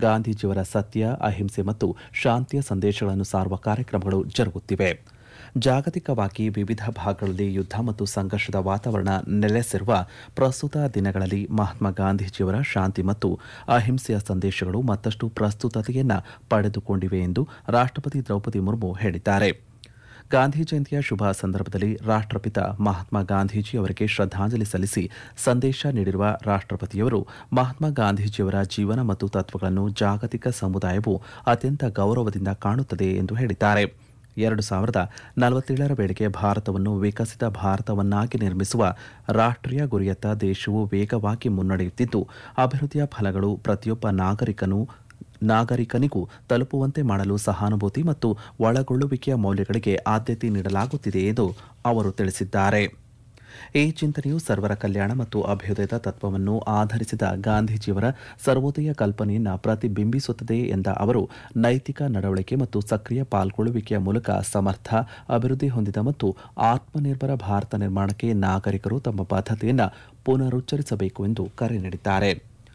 ಗಾಂಧೀಜಿಯವರ ಸತ್ಯ ಅಹಿಂಸೆ ಮತ್ತು ಶಾಂತಿಯ ಸಂದೇಶಗಳನ್ನು ಸಾರುವ ಕಾರ್ಯಕ್ರಮಗಳು ಜರುಗುತ್ತಿವೆ ಜಾಗತಿಕವಾಗಿ ವಿವಿಧ ಭಾಗಗಳಲ್ಲಿ ಯುದ್ಧ ಮತ್ತು ಸಂಘರ್ಷದ ವಾತಾವರಣ ನೆಲೆಸಿರುವ ಪ್ರಸ್ತುತ ದಿನಗಳಲ್ಲಿ ಮಹಾತ್ಮ ಗಾಂಧೀಜಿಯವರ ಶಾಂತಿ ಮತ್ತು ಅಹಿಂಸೆಯ ಸಂದೇಶಗಳು ಮತ್ತಷ್ಟು ಪ್ರಸ್ತುತತೆಯನ್ನ ಪಡೆದುಕೊಂಡಿವೆ ಎಂದು ರಾಷ್ಟ್ರಪತಿ ದ್ರೌಪದಿ ಮುರ್ಮು ಹೇಳಿದ್ದಾರೆ ಗಾಂಧಿ ಜಯಂತಿಯ ಶುಭ ಸಂದರ್ಭದಲ್ಲಿ ರಾಷ್ಟ್ರಪಿತ ಮಹಾತ್ಮ ಗಾಂಧೀಜಿ ಅವರಿಗೆ ಶ್ರದ್ಧಾಂಜಲಿ ಸಲ್ಲಿಸಿ ಸಂದೇಶ ನೀಡಿರುವ ರಾಷ್ಟ್ರಪತಿಯವರು ಮಹಾತ್ಮ ಗಾಂಧೀಜಿಯವರ ಜೀವನ ಮತ್ತು ತತ್ವಗಳನ್ನು ಜಾಗತಿಕ ಸಮುದಾಯವು ಅತ್ಯಂತ ಗೌರವದಿಂದ ಕಾಣುತ್ತದೆ ಎಂದು ಹೇಳಿದ್ದಾರೆ ಎರಡು ಸಾವಿರದ ನಲವತ್ತೇಳರ ವೇಳೆಗೆ ಭಾರತವನ್ನು ವಿಕಸಿತ ಭಾರತವನ್ನಾಗಿ ನಿರ್ಮಿಸುವ ರಾಷ್ಟ್ರೀಯ ಗುರಿಯತ್ತ ದೇಶವು ವೇಗವಾಗಿ ಮುನ್ನಡೆಯುತ್ತಿದ್ದು ಅಭಿವೃದ್ಧಿಯ ಫಲಗಳು ಪ್ರತಿಯೊಬ್ಬ ನಾಗರಿಕನು ನಾಗರಿಕನಿಗೂ ತಲುಪುವಂತೆ ಮಾಡಲು ಸಹಾನುಭೂತಿ ಮತ್ತು ಒಳಗೊಳ್ಳುವಿಕೆಯ ಮೌಲ್ಯಗಳಿಗೆ ಆದ್ಯತೆ ನೀಡಲಾಗುತ್ತಿದೆ ಎಂದು ಅವರು ತಿಳಿಸಿದ್ದಾರೆ ಈ ಚಿಂತನೆಯು ಸರ್ವರ ಕಲ್ಯಾಣ ಮತ್ತು ಅಭ್ಯುದಯದ ತತ್ವವನ್ನು ಆಧರಿಸಿದ ಗಾಂಧೀಜಿಯವರ ಸರ್ವೋದಯ ಕಲ್ಪನೆಯನ್ನು ಪ್ರತಿಬಿಂಬಿಸುತ್ತದೆ ಎಂದ ಅವರು ನೈತಿಕ ನಡವಳಿಕೆ ಮತ್ತು ಸಕ್ರಿಯ ಪಾಲ್ಗೊಳ್ಳುವಿಕೆಯ ಮೂಲಕ ಸಮರ್ಥ ಅಭಿವೃದ್ಧಿ ಹೊಂದಿದ ಮತ್ತು ಆತ್ಮನಿರ್ಭರ ಭಾರತ ನಿರ್ಮಾಣಕ್ಕೆ ನಾಗರಿಕರು ತಮ್ಮ ಬದ್ಧತೆಯನ್ನು ಪುನರುಚ್ಚರಿಸಬೇಕು ಎಂದು ಕರೆ ನೀಡಿದ್ದಾರೆ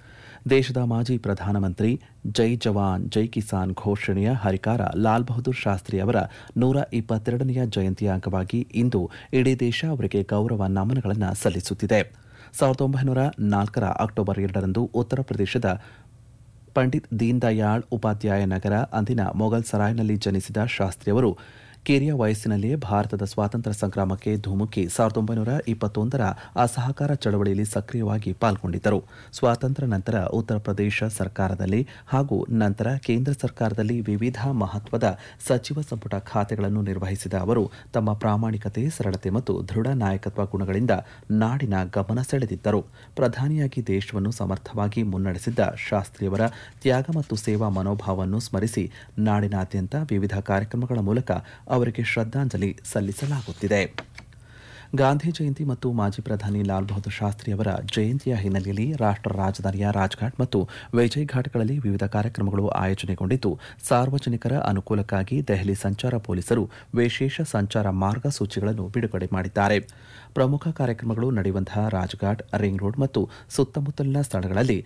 ದೇಶದ ಮಾಜಿ ಪ್ರಧಾನಮಂತ್ರಿ ಜೈ ಜವಾನ್ ಜೈ ಕಿಸಾನ್ ಘೋಷಣೆಯ ಹರಿಕಾರ ಲಾಲ್ ಬಹದ್ದೂರ್ ಶಾಸ್ತ್ರಿ ಅವರ ನೂರ ಇಪ್ಪತ್ತೆರಡನೆಯ ಜಯಂತಿಯ ಅಂಗವಾಗಿ ಇಂದು ಇಡೀ ದೇಶ ಅವರಿಗೆ ಗೌರವ ನಮನಗಳನ್ನು ಸಲ್ಲಿಸುತ್ತಿದೆ ಸಾವಿರದ ಒಂಬೈನೂರ ನಾಲ್ಕರ ಅಕ್ಟೋಬರ್ ಎರಡರಂದು ಉತ್ತರ ಪ್ರದೇಶದ ಪಂಡಿತ್ ದೀನ್ ದಯಾಳ್ ಉಪಾಧ್ಯಾಯ ನಗರ ಅಂದಿನ ಮೊಘಲ್ ಸರಾಯ್ನಲ್ಲಿ ಜನಿಸಿದ ಶಾಸ್ತ್ರಿ ಅವರು ಕಿರಿಯ ವಯಸ್ಸಿನಲ್ಲಿಯೇ ಭಾರತದ ಸ್ವಾತಂತ್ರ್ಯ ಸಂಗ್ರಾಮಕ್ಕೆ ಧುಮುಕಿ ಸಾವಿರದ ಒಂಬೈನೂರ ಇಪ್ಪತ್ತೊಂದರ ಅಸಹಕಾರ ಚಳವಳಿಯಲ್ಲಿ ಸಕ್ರಿಯವಾಗಿ ಪಾಲ್ಗೊಂಡಿದ್ದರು ಸ್ವಾತಂತ್ರ್ಯ ನಂತರ ಉತ್ತರ ಪ್ರದೇಶ ಸರ್ಕಾರದಲ್ಲಿ ಹಾಗೂ ನಂತರ ಕೇಂದ್ರ ಸರ್ಕಾರದಲ್ಲಿ ವಿವಿಧ ಮಹತ್ವದ ಸಚಿವ ಸಂಪುಟ ಖಾತೆಗಳನ್ನು ನಿರ್ವಹಿಸಿದ ಅವರು ತಮ್ಮ ಪ್ರಾಮಾಣಿಕತೆ ಸರಳತೆ ಮತ್ತು ದೃಢ ನಾಯಕತ್ವ ಗುಣಗಳಿಂದ ನಾಡಿನ ಗಮನ ಸೆಳೆದಿದ್ದರು ಪ್ರಧಾನಿಯಾಗಿ ದೇಶವನ್ನು ಸಮರ್ಥವಾಗಿ ಮುನ್ನಡೆಸಿದ್ದ ಶಾಸ್ತ್ರಿಯವರ ತ್ಯಾಗ ಮತ್ತು ಸೇವಾ ಮನೋಭಾವವನ್ನು ಸ್ಮರಿಸಿ ನಾಡಿನಾದ್ಯಂತ ವಿವಿಧ ಕಾರ್ಯಕ್ರಮಗಳ ಮೂಲಕ ಅವರಿಗೆ ಶ್ರದ್ಧಾಂಜಲಿ ಸಲ್ಲಿಸಲಾಗುತ್ತಿದೆ ಗಾಂಧಿ ಜಯಂತಿ ಮತ್ತು ಮಾಜಿ ಪ್ರಧಾನಿ ಲಾಲ್ ಬಹದ್ದೂರ್ ಶಾಸ್ತ್ರಿ ಅವರ ಜಯಂತಿಯ ಹಿನ್ನೆಲೆಯಲ್ಲಿ ರಾಷ್ಟ್ರ ರಾಜಧಾನಿಯ ರಾಜ್ಘಾಟ್ ಮತ್ತು ವಿಜಯ್ ಘಾಟ್ಗಳಲ್ಲಿ ವಿವಿಧ ಕಾರ್ಯಕ್ರಮಗಳು ಆಯೋಜನೆಗೊಂಡಿದ್ದು ಸಾರ್ವಜನಿಕರ ಅನುಕೂಲಕ್ಕಾಗಿ ದೆಹಲಿ ಸಂಚಾರ ಪೊಲೀಸರು ವಿಶೇಷ ಸಂಚಾರ ಮಾರ್ಗಸೂಚಿಗಳನ್ನು ಬಿಡುಗಡೆ ಮಾಡಿದ್ದಾರೆ ಪ್ರಮುಖ ಕಾರ್ಯಕ್ರಮಗಳು ನಡೆಯುವಂತಹ ರಾಜ್ಘಾಟ್ ರಿಂಗ್ ರೋಡ್ ಮತ್ತು ಸುತ್ತಮುತ್ತಲಿನ ಸ್ಥಳಗಳಲ್ಲಿ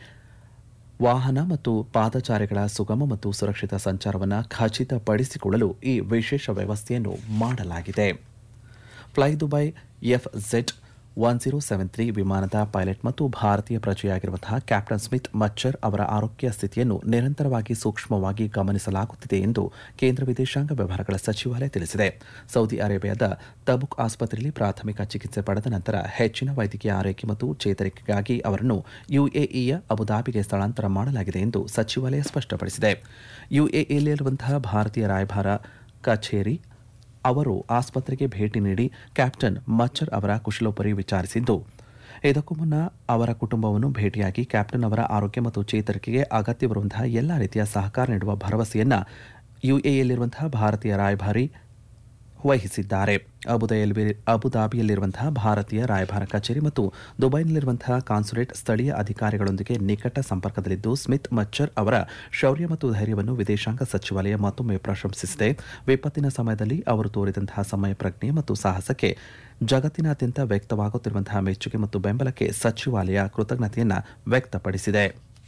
ವಾಹನ ಮತ್ತು ಪಾದಚಾರಿಗಳ ಸುಗಮ ಮತ್ತು ಸುರಕ್ಷಿತ ಸಂಚಾರವನ್ನು ಖಚಿತಪಡಿಸಿಕೊಳ್ಳಲು ಈ ವಿಶೇಷ ವ್ಯವಸ್ಥೆಯನ್ನು ಮಾಡಲಾಗಿದೆ fly Dubai F Z one zero seven three ವಿಮಾನದ ಪೈಲಟ್ ಮತ್ತು ಭಾರತೀಯ ಪ್ರಜೆಯಾಗಿರುವಂತಹ ಕ್ಯಾಪ್ಟನ್ ಸ್ಮಿತ್ ಮಚ್ಚರ್ ಅವರ ಆರೋಗ್ಯ ಸ್ಥಿತಿಯನ್ನು ನಿರಂತರವಾಗಿ ಸೂಕ್ಷ್ಮವಾಗಿ ಗಮನಿಸಲಾಗುತ್ತಿದೆ ಎಂದು ಕೇಂದ್ರ ವಿದೇಶಾಂಗ ವ್ಯವಹಾರಗಳ ಸಚಿವಾಲಯ ತಿಳಿಸಿದೆ ಸೌದಿ ಅರೇಬಿಯಾದ ತಬುಕ್ ಆಸ್ಪತ್ರೆಯಲ್ಲಿ ಪ್ರಾಥಮಿಕ ಚಿಕಿತ್ಸೆ ಪಡೆದ ನಂತರ ಹೆಚ್ಚಿನ ವೈದ್ಯಕೀಯ ಆರೈಕೆ ಮತ್ತು ಚೇತರಿಕೆಗಾಗಿ ಅವರನ್ನು ಯುಎಇಯ ಅಬುದಾಬಿಗೆ ಸ್ಥಳಾಂತರ ಮಾಡಲಾಗಿದೆ ಎಂದು ಸಚಿವಾಲಯ ಸ್ಪಷ್ಟಪಡಿಸಿದೆ ಯುಎಇಯಲ್ಲಿರುವಂತಹ ಭಾರತೀಯ ರಾಯಭಾರ ಕಚೇರಿ ಅವರು ಆಸ್ಪತ್ರೆಗೆ ಭೇಟಿ ನೀಡಿ ಕ್ಯಾಪ್ಟನ್ ಮಚ್ಚರ್ ಅವರ ಕುಶಲೋಪರಿ ವಿಚಾರಿಸಿದ್ದು ಇದಕ್ಕೂ ಮುನ್ನ ಅವರ ಕುಟುಂಬವನ್ನು ಭೇಟಿಯಾಗಿ ಕ್ಯಾಪ್ಟನ್ ಅವರ ಆರೋಗ್ಯ ಮತ್ತು ಚೇತರಿಕೆಗೆ ಅಗತ್ಯವಿರುವಂತಹ ಎಲ್ಲ ರೀತಿಯ ಸಹಕಾರ ನೀಡುವ ಭರವಸೆಯನ್ನ ಯುಎಇಯಲ್ಲಿರುವಂತಹ ಭಾರತೀಯ ರಾಯಭಾರಿ ವಹಿಸಿದ್ದಾರೆ ಅಬುದಾಯಲ್ಲಿ ಅಬುದಾಬಿಯಲ್ಲಿರುವಂತಹ ಭಾರತೀಯ ರಾಯಭಾರ ಕಚೇರಿ ಮತ್ತು ದುಬೈನಲ್ಲಿರುವಂತಹ ಕಾನ್ಸುಲೇಟ್ ಸ್ಥಳೀಯ ಅಧಿಕಾರಿಗಳೊಂದಿಗೆ ನಿಕಟ ಸಂಪರ್ಕದಲ್ಲಿದ್ದು ಸ್ಮಿತ್ ಮಚ್ಚರ್ ಅವರ ಶೌರ್ಯ ಮತ್ತು ಧೈರ್ಯವನ್ನು ವಿದೇಶಾಂಗ ಸಚಿವಾಲಯ ಮತ್ತೊಮ್ಮೆ ಪ್ರಶಂಸಿಸಿದೆ ವಿಪತ್ತಿನ ಸಮಯದಲ್ಲಿ ಅವರು ತೋರಿದಂತಹ ಸಮಯ ಪ್ರಜ್ಞೆ ಮತ್ತು ಸಾಹಸಕ್ಕೆ ಜಗತ್ತಿನಾದ್ಯಂತ ವ್ಯಕ್ತವಾಗುತ್ತಿರುವಂತಹ ಮೆಚ್ಚುಗೆ ಮತ್ತು ಬೆಂಬಲಕ್ಕೆ ಸಚಿವಾಲಯ ಕೃತಜ್ಞತೆಯನ್ನು ವ್ಯಕ್ತಪಡಿಸಿದೆ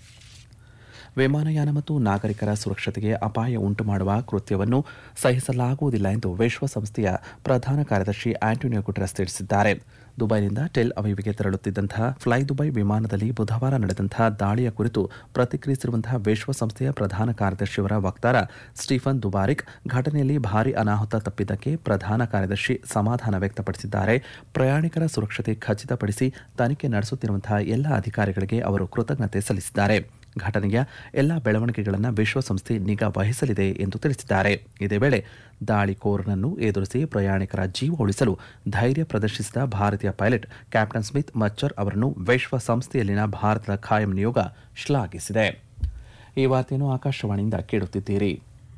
ವಿಮಾನಯಾನ ಮತ್ತು ನಾಗರಿಕರ ಸುರಕ್ಷತೆಗೆ ಅಪಾಯ ಉಂಟುಮಾಡುವ ಕೃತ್ಯವನ್ನು ಸಹಿಸಲಾಗುವುದಿಲ್ಲ ಎಂದು ವಿಶ್ವಸಂಸ್ಥೆಯ ಪ್ರಧಾನ ಕಾರ್ಯದರ್ಶಿ ಆಂಟೋನಿಯೋ ಗುಟೆರಸ್ ತಿಳಿಸಿದ್ದಾರೆ ದುಬೈನಿಂದ ಟೆಲ್ ಅವೀವಿಗೆ ತೆರಳುತ್ತಿದ್ದಂತಹ ಫ್ಲೈ ದುಬೈ ವಿಮಾನದಲ್ಲಿ ಬುಧವಾರ ನಡೆದಂತಹ ದಾಳಿಯ ಕುರಿತು ಪ್ರತಿಕ್ರಿಯಿಸಿರುವಂತಹ ವಿಶ್ವಸಂಸ್ಥೆಯ ಪ್ರಧಾನ ಕಾರ್ಯದರ್ಶಿಯವರ ವಕ್ತಾರ ಸ್ಟೀಫನ್ ದುಬಾರಿಕ್ ಘಟನೆಯಲ್ಲಿ ಭಾರೀ ಅನಾಹುತ ತಪ್ಪಿದ್ದಕ್ಕೆ ಪ್ರಧಾನ ಕಾರ್ಯದರ್ಶಿ ಸಮಾಧಾನ ವ್ಯಕ್ತಪಡಿಸಿದ್ದಾರೆ ಪ್ರಯಾಣಿಕರ ಸುರಕ್ಷತೆ ಖಚಿತಪಡಿಸಿ ತನಿಖೆ ನಡೆಸುತ್ತಿರುವಂತಹ ಎಲ್ಲ ಅಧಿಕಾರಿಗಳಿಗೆ ಅವರು ಕೃತಜ್ಞತೆ ಸಲ್ಲಿಸಿದ್ದಾರೆ ಘಟನೆಯ ಎಲ್ಲ ಬೆಳವಣಿಗೆಗಳನ್ನು ವಿಶ್ವಸಂಸ್ಥೆ ನಿಗಾ ವಹಿಸಲಿದೆ ಎಂದು ತಿಳಿಸಿದ್ದಾರೆ ಇದೇ ವೇಳೆ ದಾಳಿಕೋರನನ್ನು ಎದುರಿಸಿ ಪ್ರಯಾಣಿಕರ ಜೀವ ಉಳಿಸಲು ಧೈರ್ಯ ಪ್ರದರ್ಶಿಸಿದ ಭಾರತೀಯ ಪೈಲಟ್ ಕ್ಯಾಪ್ಟನ್ ಸ್ಮಿತ್ ಮಚ್ಚರ್ ಅವರನ್ನು ವಿಶ್ವಸಂಸ್ಥೆಯಲ್ಲಿನ ಭಾರತದ ಖಾಯಂ ನಿಯೋಗ ಶ್ಲಾಘಿಸಿದೆ ಈ ವಾರ್ತೆಯನ್ನು ಆಕಾಶವಾಣಿಯಿಂದ ಕೇಳುತ್ತಿದ್ದೀರಿ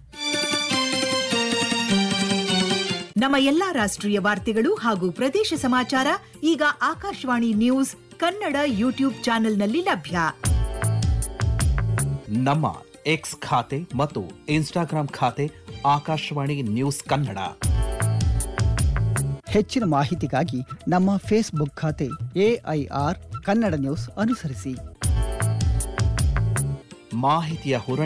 ನಮ್ಮ ಎಲ್ಲಾ ರಾಷ್ಟ್ರೀಯ ವಾರ್ತೆಗಳು ಹಾಗೂ ಪ್ರದೇಶ ಸಮಾಚಾರ ಈಗ ಆಕಾಶವಾಣಿ ನ್ಯೂಸ್ ಕನ್ನಡ ಯೂಟ್ಯೂಬ್ ಚಾನೆಲ್ನಲ್ಲಿ ಲಭ್ಯ ನಮ್ಮ ಎಕ್ಸ್ ಖಾತೆ ಮತ್ತು ಇನ್ಸ್ಟಾಗ್ರಾಂ ಖಾತೆ ಆಕಾಶವಾಣಿ ನ್ಯೂಸ್ ಕನ್ನಡ ಹೆಚ್ಚಿನ ಮಾಹಿತಿಗಾಗಿ ನಮ್ಮ ಫೇಸ್ಬುಕ್ ಖಾತೆ ಎಐಆರ್ ಕನ್ನಡ ನ್ಯೂಸ್ ಅನುಸರಿಸಿ ಮಾಹಿತಿಯ ಹೊರ